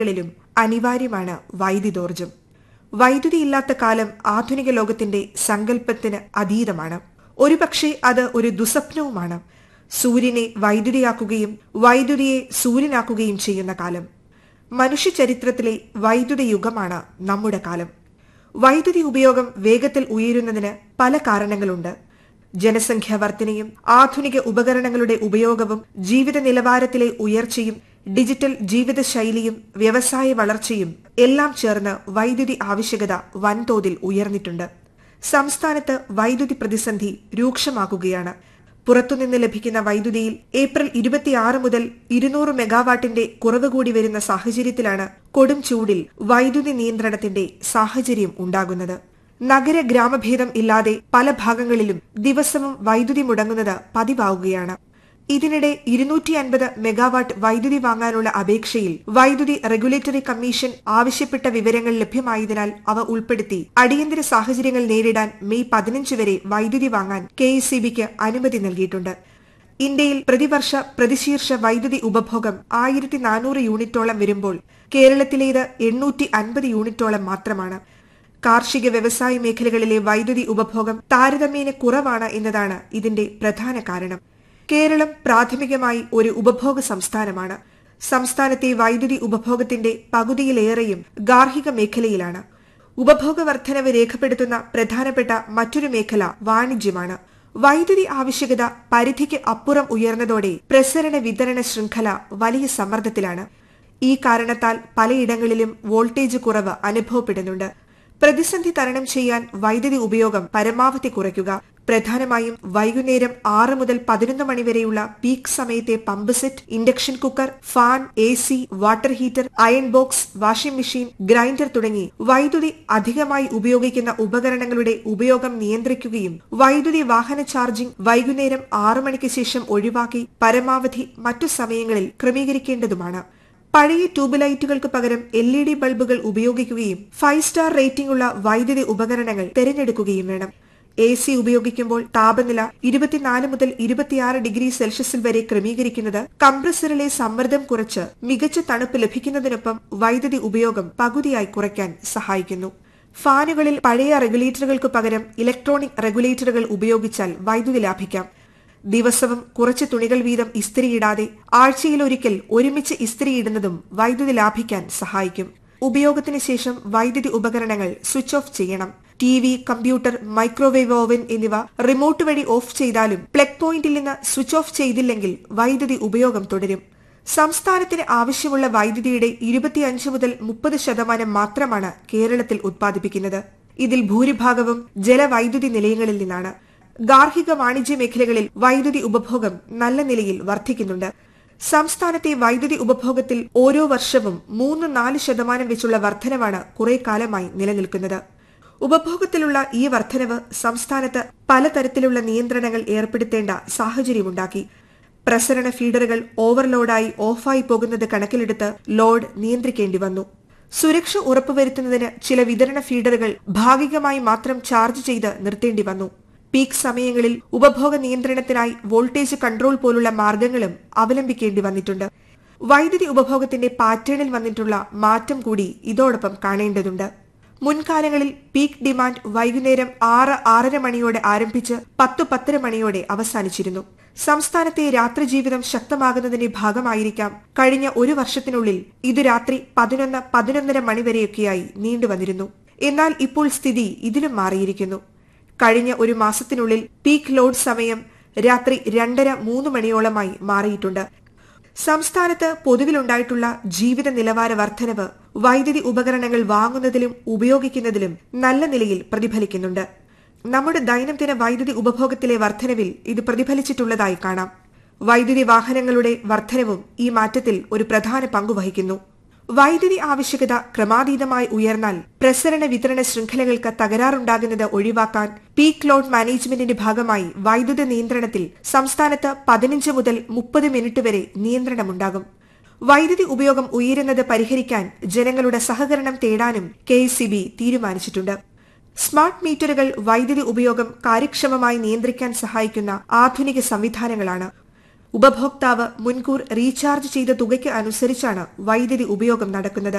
ങ്ങളിലും അനിവാര്യമാണ് വൈദ്യുതോർജം വൈദ്യുതിയില്ലാത്ത കാലം ആധുനിക ലോകത്തിന്റെ സങ്കല്പത്തിന് അതീതമാണ് ഒരുപക്ഷെ അത് ഒരു ദുസ്വപ്നവുമാണ് സൂര്യനെ വൈദ്യുതിയാക്കുകയും വൈദ്യുതിയെ സൂര്യനാക്കുകയും ചെയ്യുന്ന കാലം മനുഷ്യ ചരിത്രത്തിലെ വൈദ്യുത യുഗമാണ് നമ്മുടെ കാലം വൈദ്യുതി ഉപയോഗം വേഗത്തിൽ ഉയരുന്നതിന് പല കാരണങ്ങളുണ്ട് ജനസംഖ്യാ വർധനയും ആധുനിക ഉപകരണങ്ങളുടെ ഉപയോഗവും ജീവിത നിലവാരത്തിലെ ഉയർച്ചയും ഡിജിറ്റൽ ജീവിതശൈലിയും വ്യവസായ വളർച്ചയും എല്ലാം ചേർന്ന് വൈദ്യുതി ആവശ്യകത വൻതോതിൽ ഉയർന്നിട്ടുണ്ട് സംസ്ഥാനത്ത് വൈദ്യുതി പ്രതിസന്ധി രൂക്ഷമാകുകയാണ് പുറത്തുനിന്ന് ലഭിക്കുന്ന വൈദ്യുതിയിൽ ഏപ്രിൽ ഇരുപത്തിയാറ് മുതൽ ഇരുന്നൂറ് മെഗാവാട്ടിന്റെ കുറവ് കൂടി വരുന്ന സാഹചര്യത്തിലാണ് കൊടും ചൂടിൽ വൈദ്യുതി നിയന്ത്രണത്തിന്റെ സാഹചര്യം ഉണ്ടാകുന്നത് നഗര ഗ്രാമഭേദം ഇല്ലാതെ പല ഭാഗങ്ങളിലും ദിവസവും വൈദ്യുതി മുടങ്ങുന്നത് പതിവാവുകയാണ് ഇതിനിടെ ഇരുന്നൂറ്റി അൻപത് മെഗാവാട്ട് വൈദ്യുതി വാങ്ങാനുള്ള അപേക്ഷയിൽ വൈദ്യുതി റെഗുലേറ്ററി കമ്മീഷൻ ആവശ്യപ്പെട്ട വിവരങ്ങൾ ലഭ്യമായതിനാൽ അവ ഉൾപ്പെടുത്തി അടിയന്തര സാഹചര്യങ്ങൾ നേരിടാൻ മെയ് പതിനഞ്ച് വരെ വൈദ്യുതി വാങ്ങാൻ കെ അനുമതി നൽകിയിട്ടുണ്ട് ഇന്ത്യയിൽ പ്രതിവർഷ പ്രതിശീർഷ വൈദ്യുതി ഉപഭോഗം ആയിരത്തി നാനൂറ് യൂണിറ്റോളം വരുമ്പോൾ കേരളത്തിലേത് എണ്ണൂറ്റി അൻപത് യൂണിറ്റോളം മാത്രമാണ് കാർഷിക വ്യവസായ മേഖലകളിലെ വൈദ്യുതി ഉപഭോഗം താരതമ്യേന കുറവാണ് എന്നതാണ് ഇതിന്റെ പ്രധാന കാരണം കേരളം പ്രാഥമികമായി ഒരു ഉപഭോഗ സംസ്ഥാനമാണ് സംസ്ഥാനത്തെ വൈദ്യുതി ഉപഭോഗത്തിന്റെ പകുതിയിലേറെയും ഗാർഹിക മേഖലയിലാണ് ഉപഭോഗ വർധനവ് രേഖപ്പെടുത്തുന്ന പ്രധാനപ്പെട്ട മറ്റൊരു മേഖല വാണിജ്യമാണ് വൈദ്യുതി ആവശ്യകത പരിധിക്ക് അപ്പുറം ഉയർന്നതോടെ പ്രസരണ വിതരണ ശൃംഖല വലിയ സമ്മർദ്ദത്തിലാണ് ഈ കാരണത്താൽ പലയിടങ്ങളിലും വോൾട്ടേജ് കുറവ് അനുഭവപ്പെടുന്നുണ്ട് പ്രതിസന്ധി തരണം ചെയ്യാൻ വൈദ്യുതി ഉപയോഗം പരമാവധി കുറയ്ക്കുക പ്രധാനമായും വൈകുന്നേരം ആറ് മുതൽ പതിനൊന്ന് മണിവരെയുള്ള പീക്ക് സമയത്തെ pump set induction cooker fan A C water heater iron box washing machine grinder തുടങ്ങി വൈദ്യുതി അധികമായി ഉപയോഗിക്കുന്ന ഉപകരണങ്ങളുടെ ഉപയോഗം നിയന്ത്രിക്കുകയും വൈദ്യുതി വാഹന ചാർജിംഗ് വൈകുന്നേരം ആറു മണിക്ക് ശേഷം ഒഴിവാക്കി പരമാവധി മറ്റു സമയങ്ങളിൽ ക്രമീകരിക്കേണ്ടതുമാണ് പഴയ ട്യൂബ് ലൈറ്റുകൾക്ക് പകരം എൽ ഇ ഡി ബൾബുകൾ ഉപയോഗിക്കുകയും ഫൈവ് സ്റ്റാർ റേറ്റിംഗ് ഉള്ള വൈദ്യുതി ഉപകരണങ്ങൾ തിരഞ്ഞെടുക്കുകയും വേണം എ സി ഉപയോഗിക്കുമ്പോൾ താപനില ഇരുപത്തിനാല് മുതൽ ഇരുപത്തിയാറ് ഡിഗ്രി സെൽഷ്യസിൽ വരെ ക്രമീകരിക്കുന്നത് കംപ്രസറിലെ സമ്മർദ്ദം കുറച്ച് മികച്ച തണുപ്പ് ലഭിക്കുന്നതിനൊപ്പം വൈദ്യുതി ഉപയോഗം പകുതിയായി കുറയ്ക്കാൻ സഹായിക്കുന്നു ഫാനുകളിൽ പഴയ റെഗുലേറ്ററുകൾക്ക് പകരം ഇലക്ട്രോണിക് റെഗുലേറ്ററുകൾ ഉപയോഗിച്ചാൽ വൈദ്യുതി ലാഭിക്കാം ദിവസവും കുറച്ച് തുണികൾ വീതം ഇസ്തിരിയിടാതെ ആഴ്ചയിലൊരിക്കൽ ഒരുമിച്ച് ഇസ്തിരിയിടുന്നതും വൈദ്യുതി ലാഭിക്കാൻ സഹായിക്കും ഉപയോഗത്തിന് ശേഷം വൈദ്യുതി ഉപകരണങ്ങൾ സ്വിച്ച് ഓഫ് ചെയ്യണം T V computer microwave oven എന്നിവ റിമോട്ട് വഴി ഓഫ് ചെയ്താലും പ്ലഗ് പോയിന്റിൽ നിന്ന് സ്വിച്ച് ഓഫ് ചെയ്തില്ലെങ്കിൽ വൈദ്യുതി ഉപയോഗം തുടരും സംസ്ഥാനത്തിന് ആവശ്യമുള്ള വൈദ്യുതിയുടെ ഇരുപത്തിയഞ്ച് മുതൽ മുപ്പത് ശതമാനം മാത്രമാണ് കേരളത്തിൽ ഉത്പാദിപ്പിക്കുന്നത് ഇതിൽ ഭൂരിഭാഗവും ജലവൈദ്യുതി നിലയങ്ങളിൽ നിന്നാണ് ഗാർഹിക വാണിജ്യ മേഖലകളിൽ വൈദ്യുതി ഉപഭോഗം നല്ല നിലയിൽ വർദ്ധിക്കുന്നുണ്ട് സംസ്ഥാനത്തെ വൈദ്യുതി ഉപഭോഗത്തിൽ ഓരോ വർഷവും മൂന്ന് നാല് ശതമാനം വെച്ചുള്ള വർധനവാണ് കുറെ കാലമായി നിലനിൽക്കുന്നത് ഉപഭോഗത്തിലുള്ള ഈ വർധനവ് സംസ്ഥാനത്ത് പലതരത്തിലുള്ള നിയന്ത്രണങ്ങൾ ഏർപ്പെടുത്തേണ്ട സാഹചര്യമുണ്ടാക്കി പ്രസരണ ഫീഡറുകൾ ഓവർലോഡായി ഓഫായി പോകുന്നത് കണക്കിലെടുത്ത് ലോഡ് നിയന്ത്രിക്കേണ്ടി വന്നു സുരക്ഷ ഉറപ്പുവരുത്തുന്നതിന് ചില വിതരണ ഫീഡറുകൾ ഭാഗികമായി മാത്രം ചാർജ് ചെയ്ത് നിർത്തേണ്ടി വന്നു പീക്ക് സമയങ്ങളിൽ ഉപഭോഗ നിയന്ത്രണത്തിനായി വോൾട്ടേജ് കൺട്രോൾ പോലുള്ള മാർഗങ്ങളും അവലംബിക്കേണ്ടി വന്നിട്ടുണ്ട് വൈദ്യുതി ഉപഭോഗത്തിന്റെ പാറ്റേണിൽ വന്നിട്ടുള്ള മാറ്റം കൂടി ഇതോടൊപ്പം കാണേണ്ടതുണ്ട് മുൻകാലങ്ങളിൽ പീക്ക് ഡിമാൻഡ് വൈകുന്നേരം ആറ് ആറര മണിയോടെ ആരംഭിച്ച് പത്തു പത്തര മണിയോടെ അവസാനിച്ചിരുന്നു സംസ്ഥാനത്തെ രാത്രി ജീവിതം ശക്തമാകുന്നതിന്റെ ഭാഗമായിരിക്കാം കഴിഞ്ഞ ഒരു വർഷത്തിനുള്ളിൽ ഇത് രാത്രി പതിനൊന്ന് പതിനൊന്നര മണിവരെയൊക്കെയായി നീണ്ടുവന്നിരുന്നു എന്നാൽ ഇപ്പോൾ സ്ഥിതി ഇതിലും മാറിയിരിക്കുന്നു കഴിഞ്ഞ ഒരു മാസത്തിനുള്ളിൽ പീക്ക് ലോഡ് സമയം രാത്രി രണ്ടര മൂന്ന് മണിയോളമായി മാറിയിട്ടുണ്ട് സംസ്ഥാനത്ത് പൊതുവിലുണ്ടായിട്ടുള്ള ജീവിത നിലവാര വർധനവ് വൈദ്യുതി ഉപകരണങ്ങൾ വാങ്ങുന്നതിലും ഉപയോഗിക്കുന്നതിലും നല്ല നിലയിൽ പ്രതിഫലിക്കുന്നുണ്ട് നമ്മുടെ ദൈനംദിന വൈദ്യുതി ഉപഭോഗത്തിലെ വർധനവിൽ ഇത് പ്രതിഫലിച്ചിട്ടുള്ളതായി കാണാം വൈദ്യുതി വാഹനങ്ങളുടെ വർധനവും ഈ മാറ്റത്തിൽ ഒരു പ്രധാന പങ്കുവഹിക്കുന്നു വൈദ്യുതി ആവശ്യകത ക്രമാതീതമായി ഉയർന്നാൽ പ്രസരണ വിതരണ ശൃംഖലകൾക്ക് തകരാറുണ്ടാകുന്നത് ഒഴിവാക്കാൻ പീക്ക് ലോഡ് മാനേജ്മെന്റിന്റെ ഭാഗമായി വൈദ്യുത നിയന്ത്രണത്തിൽ സംസ്ഥാനത്ത് പതിനഞ്ച് മുതൽ മുപ്പത് മിനിറ്റ് വരെ നിയന്ത്രണമുണ്ടാകും വൈദ്യുതി ഉപയോഗം ഉയരുന്നത് പരിഹരിക്കാൻ ജനങ്ങളുടെ സഹകരണം തേടാനും കെ തീരുമാനിച്ചിട്ടുണ്ട് സ്മാർട്ട് മീറ്ററുകൾ വൈദ്യുതി ഉപയോഗം കാര്യക്ഷമമായി നിയന്ത്രിക്കാൻ സഹായിക്കുന്ന ആധുനിക സംവിധാനങ്ങളാണ് ഉപഭോക്താവ് മുൻകൂർ റീചാർജ് ചെയ്ത തുകയ്ക്ക് അനുസരിച്ചാണ് വൈദ്യുതി ഉപയോഗം നടക്കുന്നത്